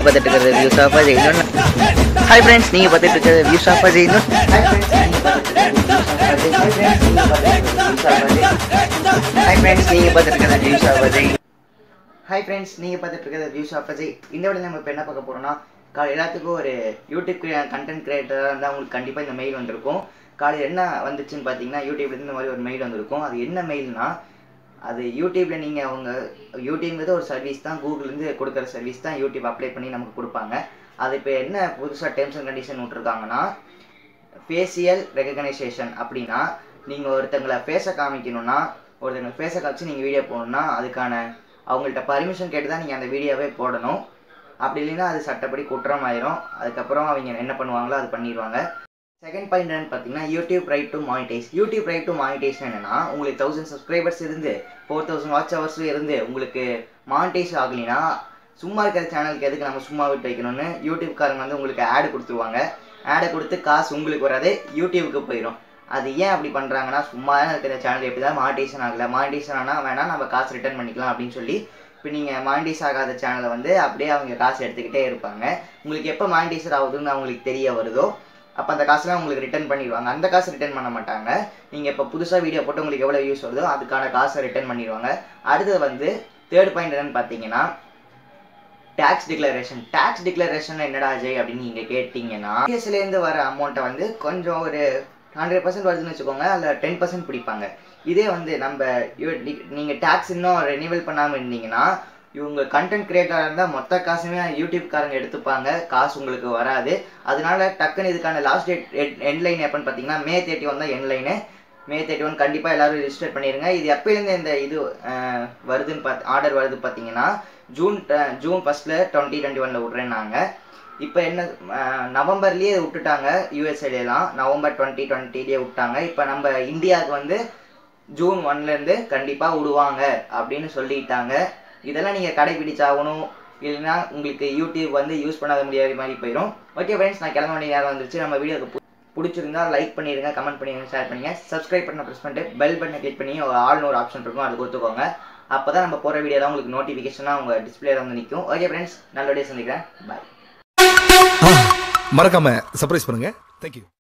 பார்த்துட்டு இருக்கிறது views of Ajay இன்னொன்று ஹாய் ஃப்ரெண்ட்ஸ் நீங்கள் பார்த்துட்டு இருக்கிறது வியூஸ் ஆஃப் அஜய் இன்னொன்று ஹாய் ஃப்ரெண்ட்ஸ் நீங்கள் பார்த்துட்டு இருக்கிறது views of Ajay hi friends நீங்கள் பார்த்துட்டு இருக்கிறது வியூஸ் ஆஃப் அஜய் இந்த விட நம்ம இப்போ என்ன பார்க்க போகிறோம்னா காலை எல்லாத்துக்கும் ஒரு யூடியூப் கண்டென்ட் கிரியேட்டராக இருந்தால் உங்களுக்கு கண்டிப்பாக இந்த மெயில் வந்திருக்கும் காலையில் என்ன வந்துச்சுன்னு பார்த்தீங்கன்னா யூடியூப்லேருந்து இந்த மாதிரி ஒரு மெயில் வந்திருக்கும் அது என்ன மெயில்னா அது யூடியூப்பில் நீங்கள் அவங்க யூடியூப்ங்கிறது ஒரு சர்வீஸ் தான் கூகுள்லேருந்து கொடுக்குற சர்வீஸ் தான் யூடியூப் அப்ளை பண்ணி நமக்கு கொடுப்பாங்க அது இப்போ என்ன புதுசாக டேர்ம்ஸ் அண்ட் கண்டிஷன் விட்ருக்காங்கன்னா ஃபேஷியல் ரெகக்னைசேஷன் அப்படின்னா நீங்கள் ஒருத்தங்களை ஃபேஸை காமிக்கணும்னா ஒருத்தங்க ஃபேஸை காமிச்சு நீங்கள் வீடியோ போடணும்னா அதுக்கான அவங்கள்ட்ட பர்மிஷன் கேட்டு தான் நீங்கள் அந்த வீடியோவே போடணும் அப்படி இல்லைன்னா அது சட்டப்படி குற்றம் ஆயிரும் அதுக்கப்புறம் அவங்க என்ன பண்ணுவாங்களோ அது பண்ணிடுவாங்க செகண்ட் பாயிண்ட் என்னன்னு பார்த்தீங்கன்னா YouTube right to monetise YouTube right to monetise என்னன்னா உங்களுக்கு தௌசண்ட் சப்ஸ்கிரைபர்ஸ் இருந்து ஃபோர் தௌசண்ட் வாட்ச் ஹவர்ஸ் இருந்து உங்களுக்கு மானிடைஸ் ஆகலைன்னா சும்மா இருக்கிற சேனலுக்கு எதுக்கு நம்ம சும்மா விட்டு வைக்கணும்னு யூடியூப்காரங்க வந்து உங்களுக்கு ஆடு கொடுத்துருவாங்க ஆடை கொடுத்து காசு உங்களுக்கு வராது யூடியூபுக்கு போயிடும் அது ஏன் அப்படி பண்ணுறாங்கன்னா சும்மா தான் இருக்கிற சேனல் எப்படி தான் மானிடைசேஷன் ஆகலை மானிடைசேஷன் ஆனால் வேணால் நம்ம காசு ரிட்டர்ன் பண்ணிக்கலாம் அப்படின்னு சொல்லி இப்போ நீங்கள் மானிடைஸ் ஆகாத சேனலை வந்து அப்படியே அவங்க காசு எடுத்துக்கிட்டே இருப்பாங்க உங்களுக்கு எப்போ மானிடைசர் ஆகுதுன்னு அவங்களுக்கு தெரிய வருதோ அப்போ அந்த காசுலாம் உங்களுக்கு ரிட்டர்ன் பண்ணிடுவாங்க அந்த காசு ரிட்டர்ன் பண்ண மாட்டாங்க நீங்கள் இப்போ புதுசாக வீடியோ போட்டு உங்களுக்கு எவ்வளோ யூஸ் வருதோ அதுக்கான காசை ரிட்டர்ன் பண்ணிடுவாங்க அடுத்தது வந்து தேர்ட் பாயிண்ட் என்னன்னு பார்த்தீங்கன்னா டேக்ஸ் டிக்ளரேஷன் டேக்ஸ் டிக்ளரேஷன் என்னடா அஜய் அப்படின்னு நீங்கள் கேட்டிங்கன்னா இருந்து வர அமௌண்ட்டை வந்து கொஞ்சம் ஒரு ஹண்ட்ரட் பர்சன்ட் வருதுன்னு வச்சுக்கோங்க அதில் டென் பர்சன்ட் பிடிப்பாங்க இதே வந்து நம்ம நீங்கள் டேக்ஸ் இன்னும் ரெனிவல் பண்ணாமல் இருந்தீங்கன்னா இவங்க கண்டென்ட் கிரியேட்டராக இருந்தால் மொத்த காசுமே யூடியூப்காரங்க எடுத்துப்பாங்க காசு உங்களுக்கு வராது அதனால டக்குன்னு இதுக்கான லாஸ்ட் டேட் எண்ட் லைன் எப்போன்னு பார்த்தீங்கன்னா மே தேர்ட்டி ஒன் தான் end line May thirty one கண்டிப்பாக எல்லாரும் ரிஜிஸ்டர் பண்ணிடுங்க இது எப்போலேருந்து இந்த இது அஹ், வருதுன்னு பார்த்து ஆர்டர் வருது பார்த்தீங்கன்னா ஜூன் ட- ஜூன் ஃபஸ்ட்டில் டுவெண்ட்டி டுவெண்ட்டி ஒனில் விட்றேன்னாங்க இப்போ என்ன அஹ், நவம்பர்லேயே விட்டுட்டாங்க யூஎஸ்ஏலாம் நவம்பர் டுவெண்ட்டி டுவெண்ட்டிலேயே விட்டாங்க இப்போ நம்ம இந்தியாவுக்கு வந்து ஜூன் ஒன்லேருந்து கண்டிப்பாக விடுவாங்க அப்படின்னு சொல்லிட்டாங்க இதெல்லாம் நீங்கள் கடைபிடிச்சாகணும் இல்லைன்னா உங்களுக்கு யூடியூப் வந்து யூஸ் பண்ணாத முடியாத மாதிரி போயிடும் ஓகே ஃப்ரெண்ட்ஸ் நான் கிளம்ப வேண்டிய நேரம் வந்துருச்சு நம்ம வீடியோக்கு பு- பிடிச்சிருந்தா லைக் பண்ணிடுங்க கமெண்ட் பண்ணிடுங்க ஷேர் பண்ணுங்க சப்ஸ்கிரைப் பண்ண ப்ரெஸ் பண்ணிட்டு பெல் பட்டனை கிளிக் பண்ணி ஒரு ஆள்னு ஒரு ஆப்ஷன் இருக்கும் அது கொடுத்துக்கோங்க அப்போ தான் நம்ம போகிற வீடியோலாம் உங்களுக்கு நோட்டிஃபிகேஷனாக உங்கள் டிஸ்பிளேல வந்து நிற்கும் ஓகே ஃப்ரெண்ட்ஸ் நல்லபடியாக சந்திக்கிறேன் பாய் மறக்காம சர்ப்ரைஸ் பண்ணுங்க தேங்க்யூ